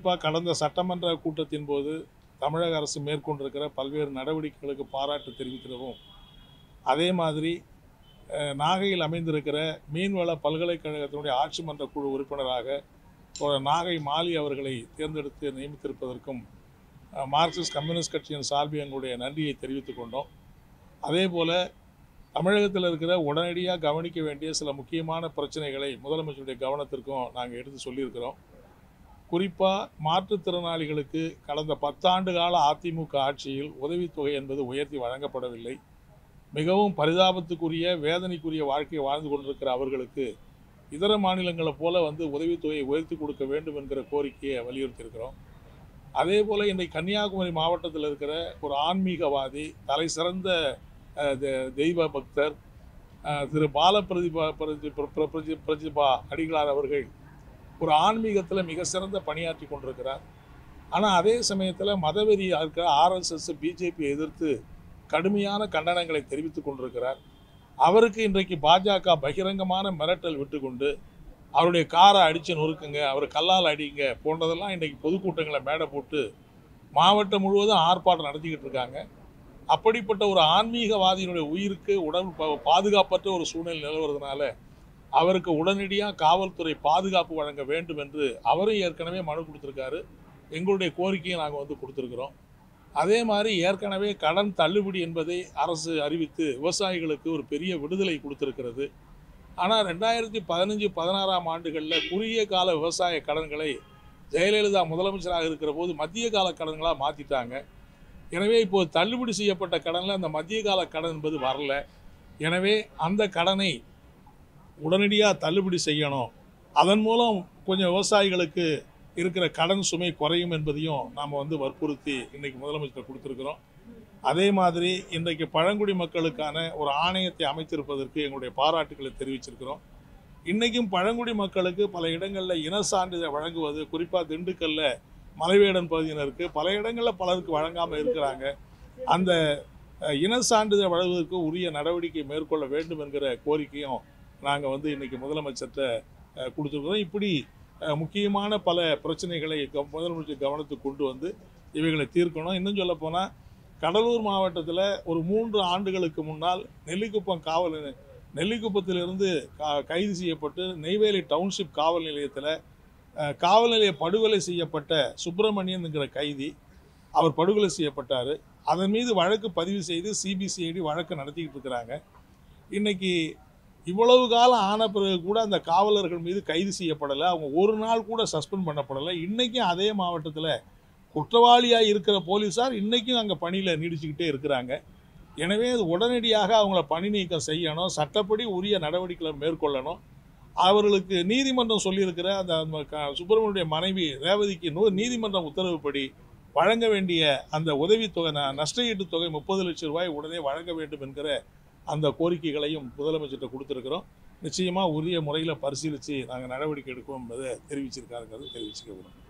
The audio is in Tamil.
குறிப்பாக கடந்த சட்டமன்ற கூட்டத்தின் போது தமிழக அரசு மேற்கொண்டிருக்கிற பல்வேறு நடவடிக்கைகளுக்கு பாராட்டு தெரிவிக்கிறதும் அதே மாதிரி அஹ், நாகையில் அமைந்திருக்கிற மீன்வள பல்கலைக்கழகத்தினுடைய ஆட்சி மன்ற குழு உறுப்பினராக தோழர் நாகை மாலி அவர்களை தேர்ந்தெடுத்து நியமித்திருப்பதற்கும் அஹ், மார்க்சிஸ்ட் கம்யூனிஸ்ட் கட்சியின் சார்பில் எங்களுடைய நன்றியை தெரிவித்துக் கொண்டோம் அதே போல் தமிழகத்தில் இருக்கிற உடனடியாக கவனிக்க வேண்டிய சில முக்கியமான பிரச்சனைகளை முதலமைச்சருடைய கவனத்திற்கும் நாங்கள் எடுத்து சொல்லியிருக்கிறோம் குறிப்பாக மாற்றுத்திறனாளிகளுக்கு கடந்த பத்தாண்டு கால அதிமுக ஆட்சியில் உதவித்தொகை என்பது உயர்த்தி வழங்கப்படவில்லை மிகவும் பரிதாபத்துக்குரிய வேதனைக்குரிய வாழ்க்கையை வாழ்ந்து கொண்டிருக்கிற அவர்களுக்கு இதர மாநிலங்களைப் போல வந்து உதவித்தொகையை உயர்த்தி கொடுக்க வேண்டும் என்கிற கோரிக்கையை வலியுறுத்தியிருக்கிறோம் அதே போல் இன்றைக்கு கன்னியாகுமரி மாவட்டத்தில் இருக்கிற ஒரு ஆன்மீகவாதி தலை சிறந்த அஹ், தெ- தெய்வ பக்தர் அஹ், திரு பால பிரதிபா பிரதி பிர- பிர- பிரதி- பிரதிபா அடிகளார் அவர்கள் ஒரு ஆன்மீகத்தில் மிக சிறந்த பணியாற்றி கொண்டிருக்கிறார் ஆனால் அதே சமயத்தில் மதவெறி இருக்கிற ஆர்எஸ்எஸ் பிஜேபி எதிர்த்து கடுமையான கண்டனங்களை தெரிவித்துக் கொண்டிருக்கிறார் அவருக்கு இன்றைக்கு பாஜக பகிரங்கமான மிரட்டல் விட்டுக்கொண்டு அவருடைய காரை அடித்து நொறுக்குங்க அவர் கல்லால் அடிங்க போன்றதெல்லாம் இன்றைக்கு பொதுக்கூட்டங்களை மேடை போட்டு மாவட்டம் முழுவதும் ஆர்ப்பாட்டம் நடத்திக்கிட்டு இருக்காங்க அப்படிப்பட்ட ஒரு ஆன்மீகவாதியினுடைய உயிருக்கு உடல் பா- பாதுகாப்பற்ற ஒரு சூழ்நிலை நிலவுறதுனால அவருக்கு உடனடியாக காவல்துறை பாதுகாப்பு வழங்க வேண்டும் என்று அவரும் ஏற்கனவே மனு கொடுத்துருக்காரு எங்களுடைய கோரிக்கையை நாங்கள் வந்து கொடுத்துருக்குறோம் அதே மாதிரி ஏற்கனவே கடன் தள்ளுபடி என்பதை அரசு அறிவித்து விவசாயிகளுக்கு ஒரு பெரிய விடுதலை கொடுத்திருக்கிறது ஆனால் ரெண்டாயிரத்தி பதினஞ்சு பதினாறாம் ஆண்டுகளில் குறுகிய கால விவசாய கடன்களை ஜெயலலிதா முதலமைச்சராக இருக்கிற போது மத்திய கால கடன்களாக மாற்றிட்டாங்க எனவே இப்போது தள்ளுபடி செய்யப்பட்ட கடனில் அந்த மத்திய கால கடன் என்பது வரல எனவே அந்த கடனை உடனடியாக தள்ளுபடி செய்யணும் அதன் மூலம் கொஞ்சம் விவசாயிகளுக்கு இருக்கிற கடன் சுமை குறையும் என்பதையும் நாம் வந்து வற்புறுத்தி இன்னைக்கு முதலமைச்சர் கொடுத்துருக்குறோம் அதே மாதிரி இன்றைக்கு பழங்குடி மக்களுக்கான ஒரு ஆணையத்தை அமைத்திருப்பதற்கு எங்களுடைய பாராட்டுகளை தெரிவிச்சிருக்கிறோம் இன்றைக்கும் பழங்குடி மக்களுக்கு பல இடங்களில் இன சான்றிதழ் வழங்குவது குறிப்பாக திண்டுக்கல்ல மலைவேடன் பகுதியினருக்கு பல இடங்களில் பலருக்கு வழங்காமல் இருக்கிறாங்க அந்த அஹ், இன சான்றிதழ் வழங்குவதற்கு உரிய நடவடிக்கை மேற்கொள்ள வேண்டும் என்கிற கோரிக்கையும் நாங்கள் வந்து இன்னைக்கு முதலமைச்சர்கிட்ட அஹ், கொடுத்துருக்குறோம் இப்படி அஹ், முக்கியமான பல பிரச்சனைகளை க- முதலமைச்சர் கவனத்துக்கு கொண்டு வந்து இவைகளை தீர்க்கணும் இன்னும் சொல்ல போனால் கடலூர் மாவட்டத்தில் ஒரு மூன்று ஆண்டுகளுக்கு முன்னால் நெல்லிக்குப்பம் காவல் நெல்லிக்குப்பத்திலிருந்து கா- கைது செய்யப்பட்டு நெய்வேலி டவுன்ஷிப் காவல் நிலையத்தில் அஹ், காவல் நிலைய படுகொலை செய்யப்பட்ட சுப்பிரமணியன் என்கிற கைதி அவர் படுகொலை செய்யப்பட்டார் அதன் மீது வழக்கு பதிவு செய்து சிபிசிஐடி வழக்கு நடத்திக்கிட்டு இருக்கிறாங்க இன்னைக்கு இவ்வளவு காலம் ஆன பிறகு கூட அந்த காவலர்கள் மீது கைது செய்யப்படலை அவங்க ஒரு நாள் கூட சஸ்பெண்ட் பண்ணப்படலை இன்னைக்கும் அதே மாவட்டத்தில் குற்றவாளியாக இருக்கிற போலீஸார் இன்னைக்கும் அங்கே பணியில் நீடிச்சுக்கிட்டே இருக்கிறாங்க எனவே அது உடனடியாக அவங்கள பணி நீக்கம் செய்யணும் சட்டப்படி உரிய நடவடிக்கைகளை மேற்கொள்ளணும் அவர்களுக்கு நீதிமன்றம் சொல்லியிருக்கிற அந்த அந்த க- சுப்பிரமணியுடைய மனைவி ரேவதிக்கு நூ நீதிமன்றம் உத்தரவுப்படி வழங்க வேண்டிய அந்த உதவித்தொகை ந- நஷ்டஈட்டு தொகை முப்பது லட்சம் ரூபாய் உடனே வழங்க வேண்டும் என்கிற அந்த கோரிக்கைகளையும் முதலமைச்சர்கிட்ட கொடுத்துருக்குறோம் நிச்சயமாக உரிய முறையில் பரிசீலித்து நாங்கள் நடவடிக்கை எடுப்போம் என்பதை தெரிவிச்சிருக்காருங்கிறது தெரிவிச்சுக்க விரும்புகிறேன்